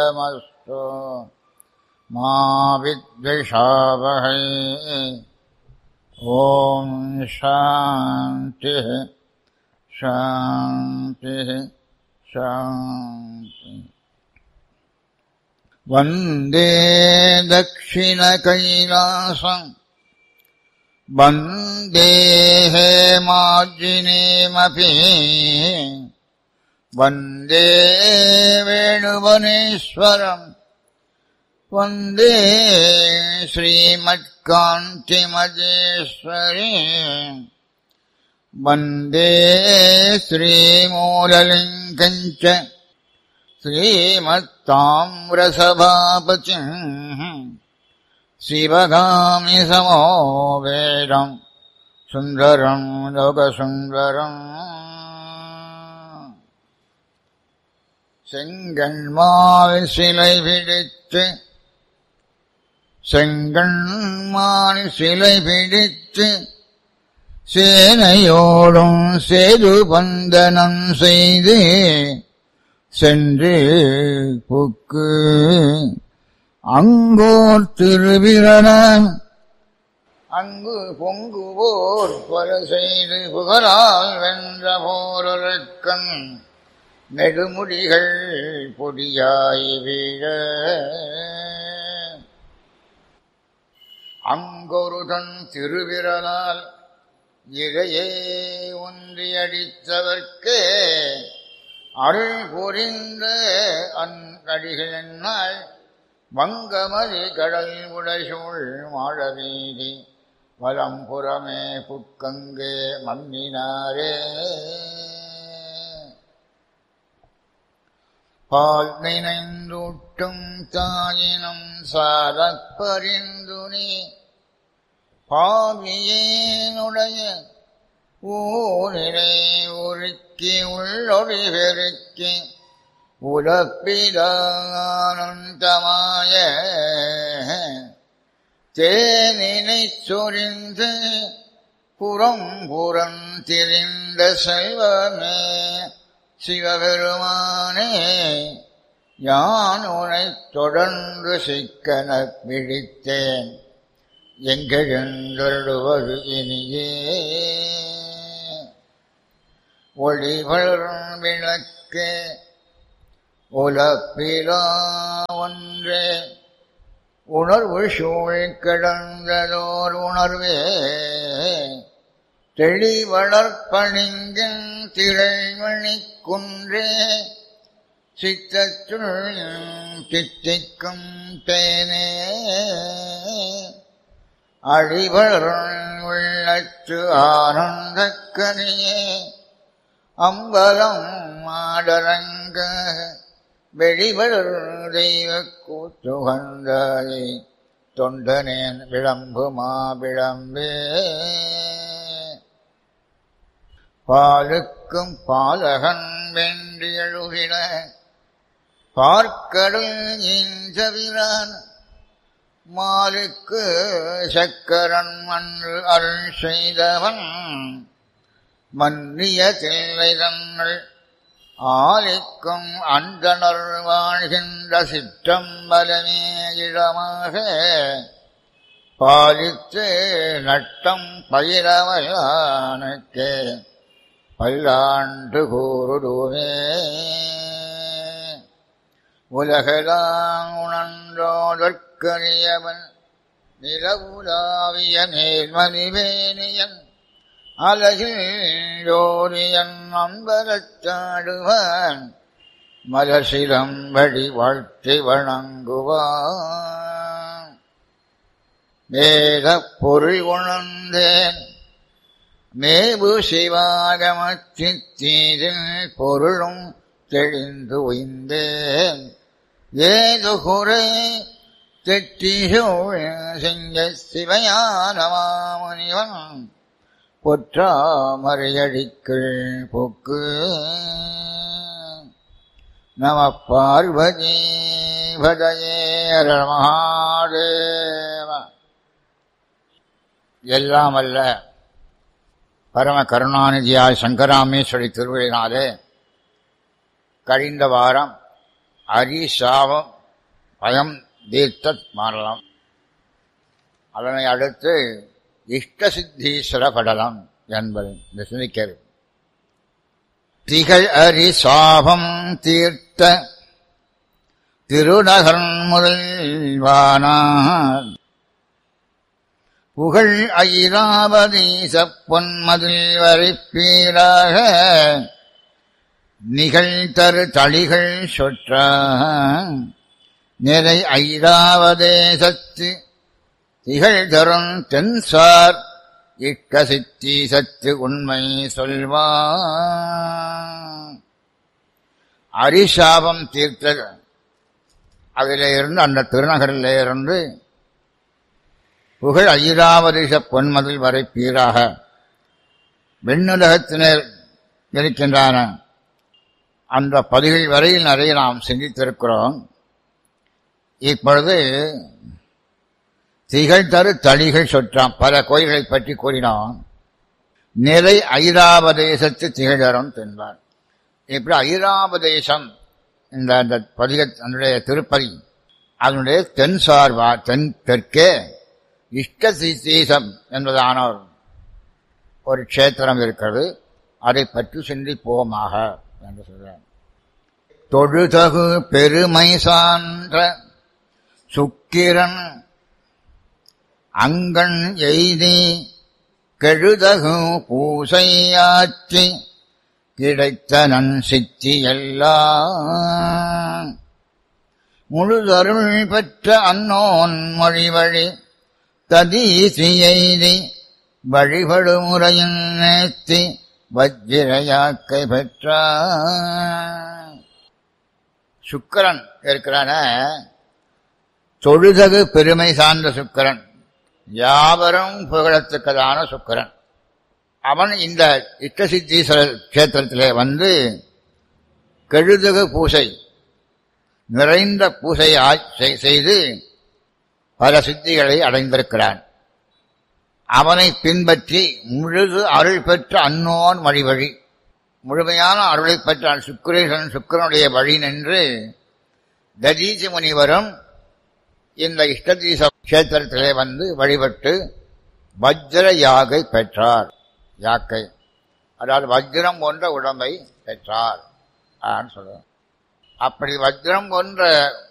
मस्तु मा विद्विषावहै ॐ शान्तिः शान्तिः शान्तिः वन्दे दक्षिणकैलासम् वन्दे हेमार्जिनीमपि वन्दे वेणुवनेश्वरम् वन्दे श्रीमत्कान्तिमजेश्वरी वन्दे श्रीमूललिङ्गम् च श्रीमत्ताम्रसभापतिम् शिवगामि समो वेदम् सुन्दरम् लोकसुन्दरम् செங்கண்மால் சிலை பிடித்து செங்கண்மால் சிலை பிடித்து சேனையோடும் சேது பந்தனம் செய்து சென்று புக்கு அங்கோர் திருவிரனான் அங்கு பொங்குவோர் பல செய்து புகழால் வென்ற போரக்கன் நெடுமுடிகள் பொடியாய் வீழ அங்கொருதன் திருவிரலால் இழையே ஒன்றியடித்தவர்க்கே அருள் புரிந்த அன்கடிகள் வங்கமதி கடல் உடைசூழ் மாழவீதி வலம்புறமே புக்கங்கே மன்னினாரே பால் நினைந்தூட்டும் தாயினும் சாரப் பரிந்துனி பாவியேனுடைய ஊரிலே உருக்கி உள்ளொடி பெருக்கி உலப்பிலானந்தமாய தேனினை சொரிந்து புறம் புறம் திரிந்த செல்வமே சிவபெருமானே யான் உனை தொடர்ந்து சிக்கனப் பிடித்தேன் எங்கெழுந்தருடுவது இனியே ஒளிவளரும் விளக்கே உலப்பிலா ஒன்றே உணர்வு சூழ் கிடந்ததோர் உணர்வே தெளிவளர்ப்பணிங்கின் திரைமணி குன்றே சித்தத்துள் தித்திக்கும் தேனே அழிவளர் உள்ளத்து ஆனந்தக்கனியே அம்பலம் மாடரங்க வெளிவளர் தெய்வ கூத்துகந்தாய் தொண்டனேன் விளம்பு மாவிளம்பே பாலுக்கும் பாலகன் வென்றியழுகின பார்க்கடல் இஞ்சவிரான் மாலுக்கு சக்கரன் மன்று அருள் செய்தவன் மன்னிய தில்லை தங்கள் ஆலிக்கும் அந்தனர் வாழ்கின்ற சிற்றம்பலமே இடமாக பாலித்து நட்டம் பயிரவயானுக்கே பல்லாண்டு கூறுடுவே உலகலாம் உணன்றோதற்கரியவன் நிலவுலாவிய நேர்மணிவேணியன் அலகில் ஜோதியன் அம்பலச்சாடுவான் மலசிலம்படி வாழ்த்தி வணங்குவான் வேத பொருள் உணர்ந்தேன் மேபு சிவாகமத்தித்தீரில் பொருளும் தெளிந்து உய்ந்தேன் ஏது குறை தெட்டிசோழ சிங்க சிவயானமாமுனிவன் பொற்றாமரையடிக்கள் பொக்கு நம பார்வதி பதயே மகாதேவ எல்லாம் அல்ல பரம கருணாநிதியாய் சங்கராமேஸ்வரி திருவிழினாலே கழிந்த வாரம் அரிசாவம் பயம் தீர்த்த மாறலாம் அதனை அடுத்து இஷ்ட சித்தீஸ்வர படலம் என்பது இந்த சிந்திக்கிறது திகழ் அரி சாபம் தீர்த்த திருநகர் முதல்வானார் புகழ் ஐராவதீச பொன்மதில் வரைப்பீராக நிகழ்தரு தளிகள் சொற்ற நிறை ஐராவதேசத்து திகழ்தரும் தென்சார் இட்ட சித்தி சத்து உண்மை சொல்வா அரிசாபம் தீர்த்த அதிலே இருந்து அந்த திருநகரிலே இருந்து புகழ் ஐராவரிச பொன்மதில் வரை பீராக வெண்ணுலகத்தினர் இருக்கின்றன அந்த பதிகள் வரையில் நிறைய நாம் சிந்தித்திருக்கிறோம் இப்பொழுது திகழ்தரு தளிகள் சொற்றாம் பல கோயில்களை பற்றி கூறினோம் நிறை ஐராவதேசத்து திகழரும் தென்பார் இப்படி ஐராவதேசம் இந்த அந்த பதிக அதனுடைய திருப்பதி அதனுடைய தென் சார்பா தென் தெற்கே இஷ்ட சித்தீசம் என்பதான ஒரு ஒரு க்ஷேத்திரம் இருக்கிறது அதை பற்றி சிந்திப்போமாக என்று சொல்றார் தொழுதகு பெருமை சான்ற சுக்கிரன் அங்கண் எய்தி கெழுதகு பூசையாற்றி கிடைத்த நன் சித்தி எல்லாம் முழுதருள் பெற்ற அன்னோன் மொழி வழி ததீசி எய்தி வழிபடு முறையின் நேர்த்தி வஜ்ரயாக்கை பெற்றார் சுக்கரன் இருக்கிறான தொழுதகு பெருமை சார்ந்த சுக்கரன் யாவரும் புகழத்தக்கதான சுக்கரன் அவன் இந்த இஷ்டசித்தீஸ்வரர் கஷேத்திரத்திலே வந்து கெழுதகு பூசை நிறைந்த பூசையை செய்து பல சித்திகளை அடைந்திருக்கிறான் அவனை பின்பற்றி முழுது அருள் பெற்ற அன்னோன் வழிவழி முழுமையான அருளை பெற்ற சுக்கரேசன் சுக்கரனுடைய வழி நின்று ததீசி முனிவரும் இந்த இஷ்டதீச கஷேத்திரத்திலே வந்து வழிபட்டு வஜ்ர யாகை பெற்றார் யாக்கை அதாவது வஜ்ரம் போன்ற உடம்பை பெற்றார் சொல்ற அப்படி வஜ்ரம் போன்ற